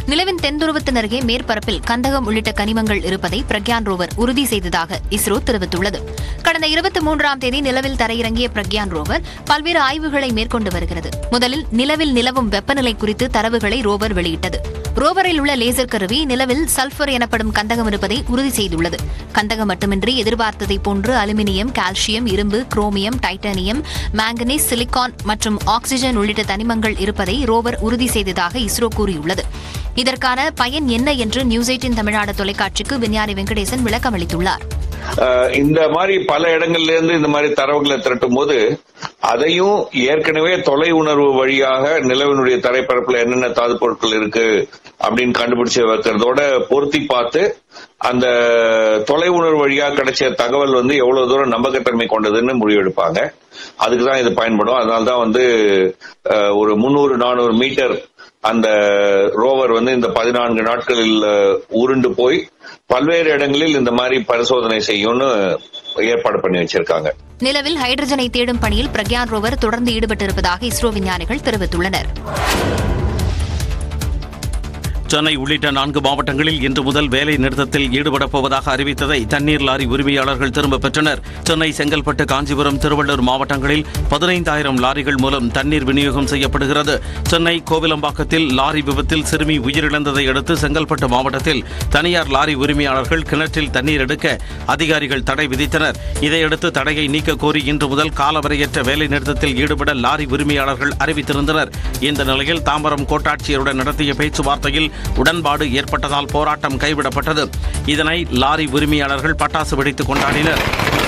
நிலவின் தென்துருவத்தின் அருகே மேற்பரப்பில் கந்தகம் உள்ளிட்ட கனிமங்கள் இருப்பதை பிரக்யான் ரோவர் உறுதி செய்ததாக இஸ்ரோ தெரிவித்துள்ளது கடந்த இருபத்தி மூன்றாம் தேதி நிலவில் தரையிறங்கிய பிரக்யான் ரோவர் பல்வேறு ஆய்வுகளை மேற்கொண்டு வருகிறது முதலில் நிலவில் நிலவும் வெப்பநிலை குறித்து தரவுகளை ரோவர் வெளியிட்டது ரோவரில் உள்ள லேசர் கருவி நிலவில் சல்பர் எனப்படும் கந்தகம் இருப்பதை உறுதி செய்துள்ளது கந்தகம் மட்டுமின்றி எதிர்பார்த்ததை போன்று அலுமினியம் கால்சியம் இரும்பு குரோமியம் டைட்டானியம் மாங்கனீஸ் சிலிகான் மற்றும் ஆக்ஸிஜன் உள்ளிட்ட தனிமங்கள் இருப்பதை ரோவர் உறுதி செய்ததாக இஸ்ரோ கூறியுள்ளது இதற்கான பயன் என்ன என்று நியூஸ் எயிட்டின் தமிழ்நாடு தொலைக்காட்சிக்கு விஞ்ஞானி வெங்கடேசன் விளக்கம் அளித்துள்ளார் அஹ் இந்த மாதிரி பல இடங்கள்ல இருந்து இந்த மாதிரி தரவுகளை திரட்டும் போது அதையும் ஏற்கனவே தொலை உணர்வு வழியாக நிலவினுடைய தரைப்பரப்புல என்னென்ன தாது பொருட்கள் இருக்கு அப்படின்னு கண்டுபிடிச்சு வைக்கிறதோட பொருத்தி பார்த்து அந்த தொலை உணர்வு வழியா கிடைச்ச தகவல் வந்து எவ்வளவு தூரம் நம்பகத்தன்மை கொண்டதுன்னு முடிவெடுப்பாங்க அதுக்கு தான் இது பயன்படும் அதனால தான் வந்து அஹ், ஒரு முந்நூறு நானூறு மீட்டர் அந்த ரோவர் வந்து இந்த பதினான்கு நாட்களில் அஹ், உருண்டு போய் பல்வேறு இடங்களில் இந்த மாதிரி பரிசோதனை செய்யும்னு ஏற்பாடு பண்ணி வச்சிருக்காங்க நிலவில் ஹைட்ரஜனை தேடும் பணியில் பிரக்யான் ரோவர் தொடர்ந்து ஈடுபட்டிருப்பதாக இஸ்ரோ விஞ்ஞானிகள் தெரிவித்துள்ளனர் சென்னை உள்ளிட்ட நான்கு மாவட்டங்களில் இன்று முதல் வேலை நிறுத்தத்தில் ஈடுபடப் போவதாக அறிவித்ததை தண்ணீர் லாரி உரிமையாளர்கள் திரும்பப் பெற்றனர் சென்னை செங்கல்பட்டு காஞ்சிபுரம் திருவள்ளூர் மாவட்டங்களில் பதினைந்தாயிரம் லாரிகள் மூலம் தண்ணீர் விநியோகம் செய்யப்படுகிறது சென்னை கோவிலம்பாக்கத்தில் லாரி விபத்தில் சிறுமி உயிரிழந்ததை அடுத்து செங்கல்பட்டு மாவட்டத்தில் தனியார் லாரி உரிமையாளர்கள் கிணற்றில் தண்ணீர் எடுக்க அதிகாரிகள் தடை விதித்தனர் இதையடுத்து தடையை நீக்க கோரி இன்று முதல் காலவரையற்ற வேலை நிறுத்தத்தில் ஈடுபட லாரி உரிமையாளர்கள் அறிவித்திருந்தனர் இந்த நிலையில் தாம்பரம் கோட்டாட்சியருடன் நடத்திய பேச்சுவார்த்தையில் உடன்பாடு ஏற்பட்டதால் போராட்டம் கைவிடப்பட்டது இதனை லாரி உரிமையாளர்கள் பட்டாசு வெடித்து கொண்டாடினர்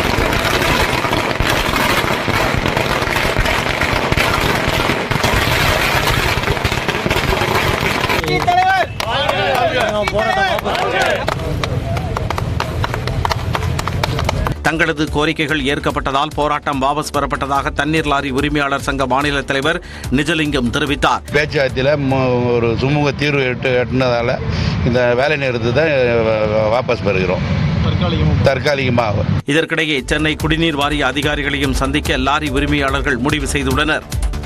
தங்களது கோரிக்கைகள் ஏற்கப்பட்டதால் போராட்டம் வாபஸ் பெறப்பட்டதாக தண்ணீர் லாரி உரிமையாளர் சங்க மாநில தலைவர் நிஜலிங்கம் தெரிவித்தார் பேச்சுவார்த்தையில் மு- ஒரு சுமூக தீர்வு எட்டு எட்டினதால இந்த வேலை நிறுத்தத்தை அஹ், வாபஸ் பெறுகிறோம் தற்காலிகமாக இதற்கிடையே சென்னை குடிநீர் வாரிய அதிகாரிகளையும் சந்திக்க லாரி உரிமையாளர்கள் முடிவு செய்துள்ளனர்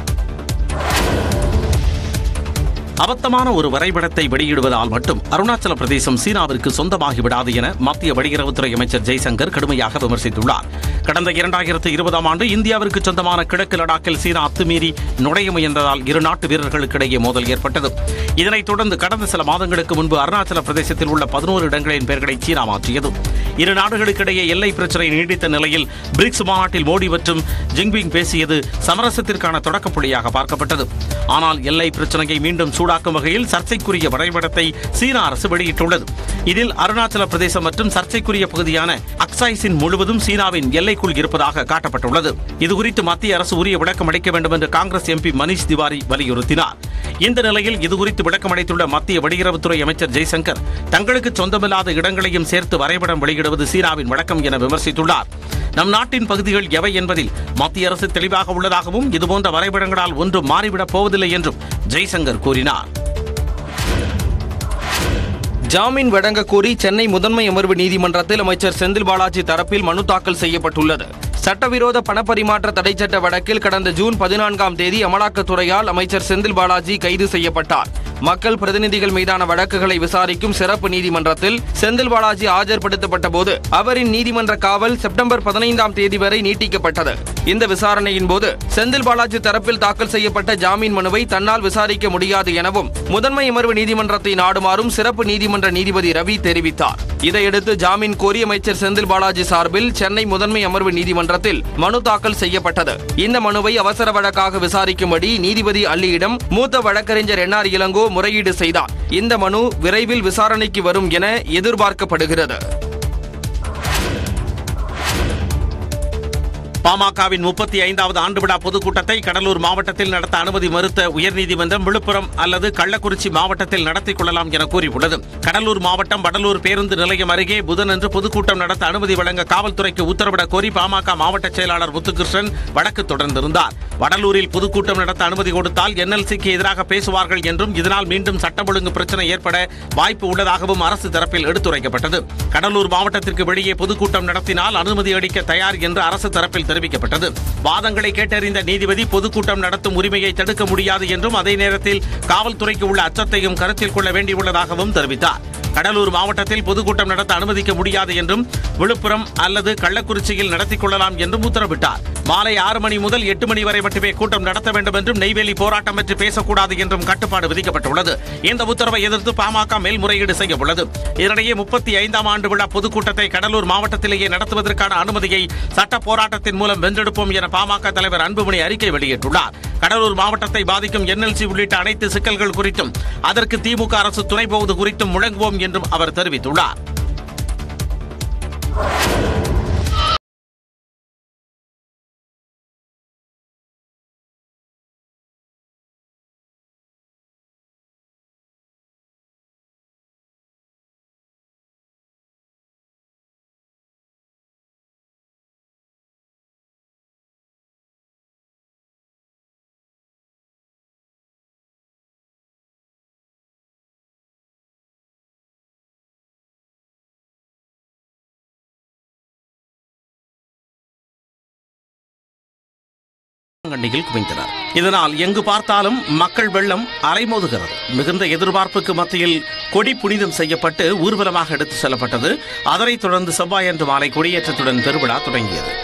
அபத்தமான ஒரு வரைபடத்தை வெளியிடுவதால் மட்டும் அருணாச்சல பிரதேசம் சீனாவிற்கு சொந்தமாகிவிடாது என மத்திய வெளியுறவுத்துறை அமைச்சர் ஜெய்சங்கர் கடுமையாக விமர்சித்துள்ளார் கடந்த இரண்டாயிரத்து இருபதாம் ஆண்டு இந்தியாவிற்கு சொந்தமான கிழக்கு லடாக்கில் சீனா அத்துமீறி நுழைய முயன்றதால் இரு நாட்டு வீரர்களுக்கிடையே மோதல் ஏற்பட்டது இதனைத் தொடர்ந்து கடந்த சில மாதங்களுக்கு முன்பு அருணாச்சல பிரதேசத்தில் உள்ள பதினோரு இடங்களின் பெயர்களை சீனா மாற்றியது இரு நாடுகளுக்கிடையே எல்லை பிரச்சினை நீடித்த நிலையில் பிரிக்ஸ் மாநாட்டில் மோடி மற்றும் ஜிங்பிங் பேசியது சமரசத்திற்கான தொடக்கப்புள்ளியாக பார்க்கப்பட்டது ஆனால் எல்லை பிரச்சனையை மீண்டும் சூடாக்கும் வகையில் சர்ச்சைக்குரிய வரைபடத்தை சீனா அரசு வெளியிட்டுள்ளது இதில் அருணாச்சல பிரதேசம் மற்றும் சர்ச்சைக்குரிய பகுதியான அக்சாய்சின் முழுவதும் சீனாவின் எல்லைக்குள் இருப்பதாக காட்டப்பட்டுள்ளது இதுகுறித்து மத்திய அரசு உரிய விளக்கம் அளிக்க வேண்டும் என்று காங்கிரஸ் எம்பி மணீஷ் திவாரி வலியுறுத்தினார் இந்த நிலையில் இதுகுறித்து விளக்கம் அளித்துள்ள மத்திய வெளியுறவுத்துறை அமைச்சர் ஜெய்சங்கர் தங்களுக்கு சொந்தமில்லாத இடங்களையும் சேர்த்து வரைபடம் வெளியிடுவது சீனாவின் வழக்கம் என விமர்சித்துள்ளார் நம் நாட்டின் பகுதிகள் எவை என்பதில் மத்திய அரசு தெளிவாக உள்ளதாகவும் இதுபோன்ற வரைபடங்களால் ஒன்றும் மாறிவிடப் போவதில்லை என்றும் ஜெய்சங்கர் கூறினார் ஜாமீன் வழங்க கோரி சென்னை முதன்மை அமர்வு நீதிமன்றத்தில் அமைச்சர் செந்தில் பாலாஜி தரப்பில் மனு தாக்கல் செய்யப்பட்டுள்ளது சட்டவிரோத பணப்பரிமாற்ற தடை சட்ட வழக்கில் கடந்த ஜூன் பதினான்காம் தேதி அமலாக்கத்துறையால் அமைச்சர் செந்தில் பாலாஜி கைது செய்யப்பட்டார் மக்கள் பிரதிநிதிகள் மீதான வழக்குகளை விசாரிக்கும் சிறப்பு நீதிமன்றத்தில் செந்தில் பாலாஜி ஆஜர்படுத்தப்பட்ட போது அவரின் நீதிமன்ற காவல் செப்டம்பர் பதினைந்தாம் தேதி வரை நீட்டிக்கப்பட்டது இந்த விசாரணையின் போது செந்தில் பாலாஜி தரப்பில் தாக்கல் செய்யப்பட்ட ஜாமீன் மனுவை தன்னால் விசாரிக்க முடியாது எனவும் முதன்மை அமர்வு நீதிமன்றத்தை நாடுமாறும் சிறப்பு நீதிமன்ற நீதிபதி ரவி தெரிவித்தார் இதையடுத்து ஜாமீன் கோரி அமைச்சர் செந்தில் பாலாஜி சார்பில் சென்னை முதன்மை அமர்வு நீதிமன்றத்தில் மனு தாக்கல் செய்யப்பட்டது இந்த மனுவை அவசர வழக்காக விசாரிக்கும்படி நீதிபதி அல்லியிடம் மூத்த வழக்கறிஞர் என்ஆர் இளங்கோ முறையீடு செய்தார் இந்த மனு விரைவில் விசாரணைக்கு வரும் என எதிர்பார்க்கப்படுகிறது பாமகவின் முப்பத்தி ஐந்தாவது ஆண்டு விழா பொதுக்கூட்டத்தை கடலூர் மாவட்டத்தில் நடத்த அனுமதி மறுத்த உயர்நீதிமன்றம் விழுப்புரம் அல்லது கள்ளக்குறிச்சி மாவட்டத்தில் நடத்திக் கொள்ளலாம் என கூறியுள்ளது கடலூர் மாவட்டம் வடலூர் பேருந்து நிலையம் அருகே புதனன்று பொதுக்கூட்டம் நடத்த அனுமதி வழங்க காவல்துறைக்கு உத்தரவிடக் கோரி பாமக மாவட்ட செயலாளர் முத்துகிருஷ்ணன் வழக்கு தொடர்ந்திருந்தார் வடலூரில் பொதுக்கூட்டம் நடத்த அனுமதி கொடுத்தால் என்எல்சிக்கு எதிராக பேசுவார்கள் என்றும் இதனால் மீண்டும் சட்டம் ஒழுங்கு பிரச்சனை ஏற்பட வாய்ப்பு உள்ளதாகவும் அரசு தரப்பில் எடுத்துரைக்கப்பட்டது கடலூர் மாவட்டத்திற்கு வெளியே பொதுக்கூட்டம் நடத்தினால் அனுமதி அளிக்க தயார் என்று அரசு தரப்பில் தெரிவிக்கப்பட்டது வாதங்களை கேட்டறிந்த நீதிபதி பொதுக்கூட்டம் நடத்தும் உரிமையை தடுக்க முடியாது என்றும் அதே நேரத்தில் காவல்துறைக்கு உள்ள அச்சத்தையும் கருத்தில் கொள்ள வேண்டியுள்ளதாகவும் தெரிவித்தார் கடலூர் மாவட்டத்தில் பொதுக்கூட்டம் நடத்த அனுமதிக்க முடியாது என்றும் விழுப்புரம் அல்லது கள்ளக்குறிச்சியில் நடத்திக் கொள்ளலாம் என்றும் உத்தரவிட்டார் மாலை ஆறு மணி முதல் எட்டு மணி வரை மட்டுமே கூட்டம் நடத்த வேண்டும் என்றும் நெய்வேலி போராட்டம் பற்றி பேசக்கூடாது என்றும் கட்டுப்பாடு விதிக்கப்பட்டுள்ளது இந்த உத்தரவை எதிர்த்து பாமக மேல்முறையீடு செய்ய உள்ளது இதனிடையே முப்பத்தி ஐந்தாம் ஆண்டு விழா பொதுக்கூட்டத்தை கடலூர் மாவட்டத்திலேயே நடத்துவதற்கான அனுமதியை சட்ட போராட்டத்தின் மூலம் வென்றெடுப்போம் என பாமக தலைவர் அன்புமணி அறிக்கை வெளியிட்டுள்ளார் கடலூர் மாவட்டத்தை பாதிக்கும் என்எல்சி உள்ளிட்ட அனைத்து சிக்கல்கள் குறித்தும் அதற்கு திமுக அரசு துணை போவது குறித்தும் முழங்குவோம் என்றும் அவர் தெரிவித்துள்ளார் கண்டியில் குவிந்தனர் இதனால் எங்கு பார்த்தாலும் மக்கள் வெள்ளம் அலைமோதுகிறது மிகுந்த எதிர்பார்ப்புக்கு மத்தியில் கொடி புனிதம் செய்யப்பட்டு ஊர்வலமாக எடுத்துச் செல்லப்பட்டது அதனைத் தொடர்ந்து செவ்வாயன்று மாலை கொடியேற்றத்துடன் பெருவிழா தொடங்கியது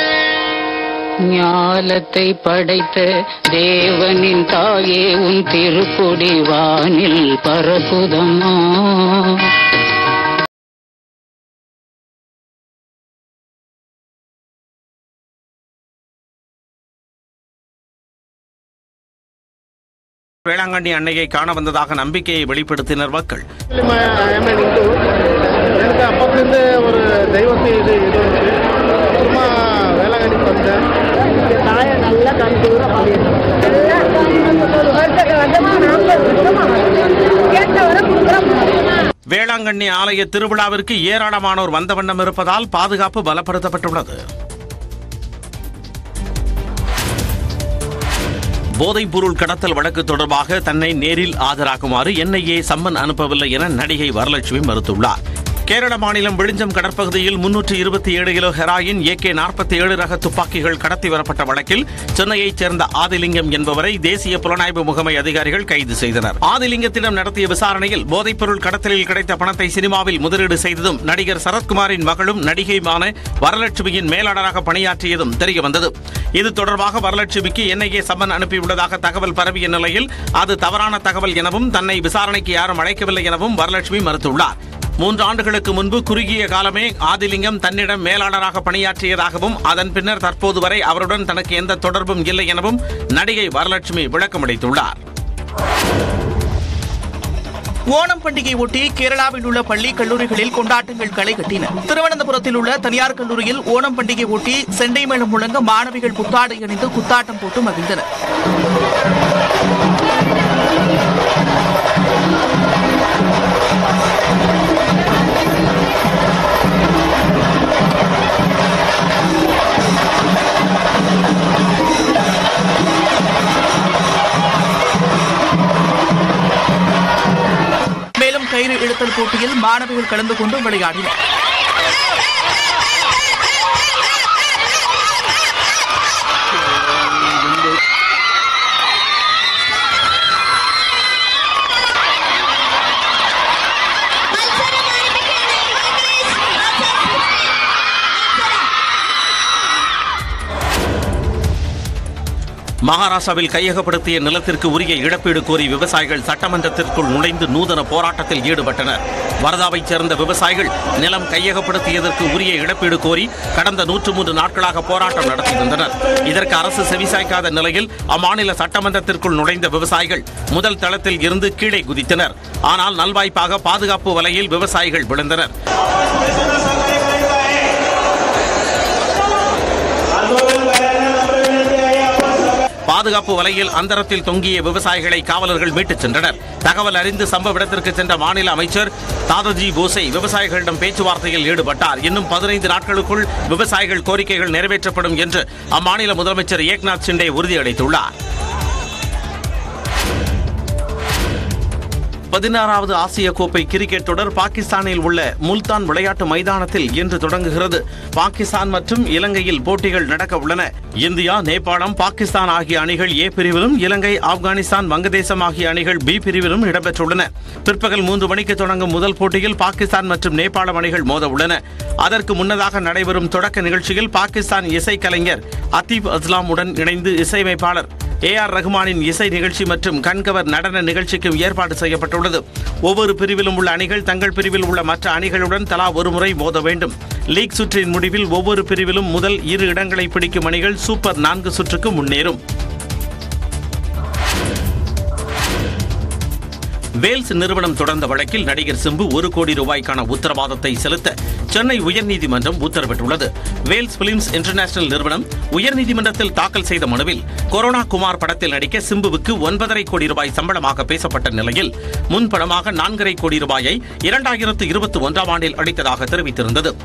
ஞாலத்தை படைத்த தேவனின் தாயே உன் திருக்குடி வானில் பரப்புதம்மா வேளாங்கண்ணி அன்னையை காண வந்ததாக நம்பிக்கையை வெளிப்படுத்தினர் மக்கள் எனக்கு அப்பத்துலேருந்து ஒரு தெய்வத்தை இது இது இருக்கு சும்மா வேளாங்கண்ணிக்கு வந்தேன் தாயை நல்லா கண்டு கேட்டவரை கொடுக்குறோம் வேளாங்கண்ணி ஆலய திருவிழாவிற்கு ஏராளமானோர் வந்த வண்ணம் இருப்பதால் பாதுகாப்பு பலப்படுத்தப்பட்டுள்ளது போதைப்பொருள் கடத்தல் வழக்கு தொடர்பாக தன்னை நேரில் ஆஜராகுமாறு என்ஐஏ சம்மன் அனுப்பவில்லை என நடிகை வரலட்சுமி மறுத்துள்ளார் கேரள மாநிலம் விழிஞ்சம் கடற்பகுதியில் முன்னூற்று இருபத்தி ஏழு கிலோ ஹெராயின் ஏகே நாற்பத்தி ஏழு ரக துப்பாக்கிகள் கடத்தி வரப்பட்ட வழக்கில் சென்னையைச் சேர்ந்த ஆதிலிங்கம் என்பவரை தேசிய புலனாய்வு முகமை அதிகாரிகள் கைது செய்தனர் ஆதிலிங்கத்திடம் நடத்திய விசாரணையில் போதைப்பொருள் கடத்தலில் கிடைத்த பணத்தை சினிமாவில் முதலீடு செய்ததும் நடிகர் சரத்குமாரின் மகளும் நடிகையுமான வரலட்சுமியின் மேலாளராக பணியாற்றியதும் தெரியவந்தது இது தொடர்பாக வரலட்சுமிக்கு என்ஐஏ சம்மன் அனுப்பியுள்ளதாக தகவல் பரவிய நிலையில் அது தவறான தகவல் எனவும் தன்னை விசாரணைக்கு யாரும் அழைக்கவில்லை எனவும் வரலட்சுமி மறுத்துள்ளார் மூன்று ஆண்டுகளுக்கு முன்பு குறுகிய காலமே ஆதிலிங்கம் தன்னிடம் மேலாளராக பணியாற்றியதாகவும் அதன் பின்னர் தற்போது வரை அவருடன் தனக்கு எந்த தொடர்பும் இல்லை எனவும் நடிகை வரலட்சுமி விளக்கமளித்துள்ளார் ஓணம் பண்டிகை ஒட்டி கேரளாவில் உள்ள பள்ளி கல்லூரிகளில் கொண்டாட்டங்கள் களை கட்டின திருவனந்தபுரத்தில் உள்ள தனியார் கல்லூரியில் ஓணம் பண்டிகை ஒட்டி செண்டை மேளம் முழங்க மாணவிகள் புத்தாடை அணிந்து குத்தாட்டம் போட்டு மகிழ்ந்தனர் மேலும் கயிறு இழுத்தல் போட்டியில் மாணவிகள் கலந்து கொண்டு விளையாடினர் மகாராஷ்டிராவில் கையகப்படுத்திய நிலத்திற்கு உரிய இழப்பீடு கோரி விவசாயிகள் சட்டமன்றத்திற்குள் நுழைந்து நூதன போராட்டத்தில் ஈடுபட்டனர் வரதாவைச் சேர்ந்த விவசாயிகள் நிலம் கையகப்படுத்தியதற்கு உரிய இழப்பீடு கோரி கடந்த நூற்று மூன்று நாட்களாக போராட்டம் நடத்தி வந்தனர் இதற்கு அரசு செவிசாய்க்காத நிலையில் அம்மாநில சட்டமன்றத்திற்குள் நுழைந்த விவசாயிகள் முதல் தளத்தில் இருந்து கீழே குதித்தனர் ஆனால் நல்வாய்ப்பாக பாதுகாப்பு வலையில் விவசாயிகள் விழுந்தனர் பாதுகாப்பு வலையில் அந்தரத்தில் தொங்கிய விவசாயிகளை காவலர்கள் மீட்டுச் சென்றனர் தகவல் அறிந்து சம்பவ இடத்திற்கு சென்ற மாநில அமைச்சர் தாதாஜி போசை விவசாயிகளிடம் பேச்சுவார்த்தையில் ஈடுபட்டார் இன்னும் பதினைந்து நாட்களுக்குள் விவசாயிகள் கோரிக்கைகள் நிறைவேற்றப்படும் என்று அம்மாநில முதலமைச்சர் ஏக்நாத் சிண்டே உறுதியளித்துள்ளார் பதினாறாவது ஆசிய கோப்பை கிரிக்கெட் தொடர் பாகிஸ்தானில் உள்ள முல்தான் விளையாட்டு மைதானத்தில் இன்று தொடங்குகிறது பாகிஸ்தான் மற்றும் இலங்கையில் போட்டிகள் நடக்க உள்ளன இந்தியா நேபாளம் பாகிஸ்தான் ஆகிய அணிகள் ஏ பிரிவிலும் இலங்கை ஆப்கானிஸ்தான் வங்கதேசம் ஆகிய அணிகள் பி பிரிவிலும் இடம்பெற்றுள்ளன பிற்பகல் மூன்று மணிக்கு தொடங்கும் முதல் போட்டியில் பாகிஸ்தான் மற்றும் நேபாளம் அணிகள் மோத உள்ளன அதற்கு முன்னதாக நடைபெறும் தொடக்க நிகழ்ச்சியில் பாகிஸ்தான் இசைக்கலைஞர் அத்தீப் அஸ்லாமுடன் இணைந்து இசையமைப்பாளர் ஏ ஆர் ரஹ்மானின் இசை நிகழ்ச்சி மற்றும் கண்கவர் நடன நிகழ்ச்சிக்கும் ஏற்பாடு செய்யப்பட்டுள்ளது ஒவ்வொரு பிரிவிலும் உள்ள அணிகள் தங்கள் பிரிவில் உள்ள மற்ற அணிகளுடன் தலா ஒரு முறை மோத வேண்டும் லீக் சுற்றின் முடிவில் ஒவ்வொரு பிரிவிலும் முதல் இரு இடங்களை பிடிக்கும் அணிகள் சூப்பர் நான்கு சுற்றுக்கு முன்னேறும் வேல்ஸ் நிறுவனம் தொடர்ந்த வழக்கில் நடிகர் சிம்பு ஒரு கோடி ரூபாய்க்கான உத்தரவாதத்தை செலுத்த சென்னை உயர்நீதிமன்றம் உத்தரவிட்டுள்ளது வேல்ஸ் பிலிம்ஸ் இன்டர்நேஷனல் நிறுவனம் உயர்நீதிமன்றத்தில் தாக்கல் செய்த மனுவில் கொரோனா குமார் படத்தில் நடிக்க சிம்புவுக்கு ஒன்பதரை கோடி ரூபாய் சம்பளமாக பேசப்பட்ட நிலையில் முன்பணமாக நான்கரை கோடி ரூபாயை இரண்டாயிரத்து இருபத்தி ஒன்றாம் ஆண்டில் அளித்ததாக தெரிவித்திருந்தது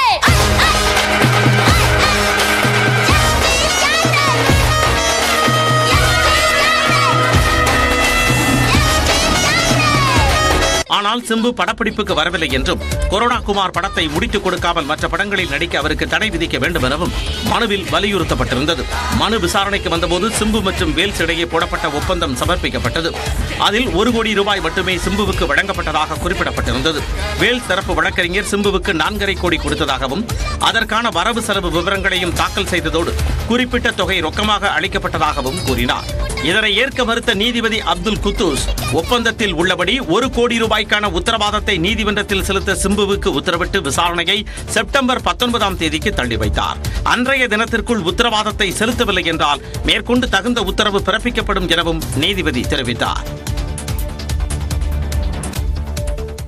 ஆனால் சிம்பு படப்பிடிப்புக்கு வரவில்லை என்றும் கொரோனா குமார் படத்தை முடித்துக் கொடுக்காமல் மற்ற படங்களில் நடிக்க அவருக்கு தடை விதிக்க வேண்டும் எனவும் மனுவில் வலியுறுத்தப்பட்டிருந்தது மனு விசாரணைக்கு வந்தபோது சிம்பு மற்றும் வேல்ஸ் இடையே போடப்பட்ட ஒப்பந்தம் சமர்ப்பிக்கப்பட்டது அதில் ஒரு கோடி ரூபாய் மட்டுமே சிம்புவுக்கு வழங்கப்பட்டதாக குறிப்பிடப்பட்டிருந்தது வேல்ஸ் தரப்பு வழக்கறிஞர் சிம்புவுக்கு நான்கரை கோடி கொடுத்ததாகவும் அதற்கான வரவு செலவு விவரங்களையும் தாக்கல் செய்ததோடு குறிப்பிட்ட தொகை ரொக்கமாக அளிக்கப்பட்டதாகவும் கூறினார் இதனை ஏற்க மறுத்த நீதிபதி அப்துல் குத்தூஸ் ஒப்பந்தத்தில் உள்ளபடி ஒரு கோடி ரூபாய்க்கான உத்தரவாதத்தை நீதிமன்றத்தில் செலுத்த சிம்புவுக்கு உத்தரவிட்டு விசாரணையை செப்டம்பர் பத்தொன்பதாம் தேதிக்கு தள்ளி வைத்தார் அன்றைய தினத்திற்குள் உத்தரவாதத்தை செலுத்தவில்லை என்றால் மேற்கொண்டு தகுந்த உத்தரவு பிறப்பிக்கப்படும் எனவும் நீதிபதி தெரிவித்தார்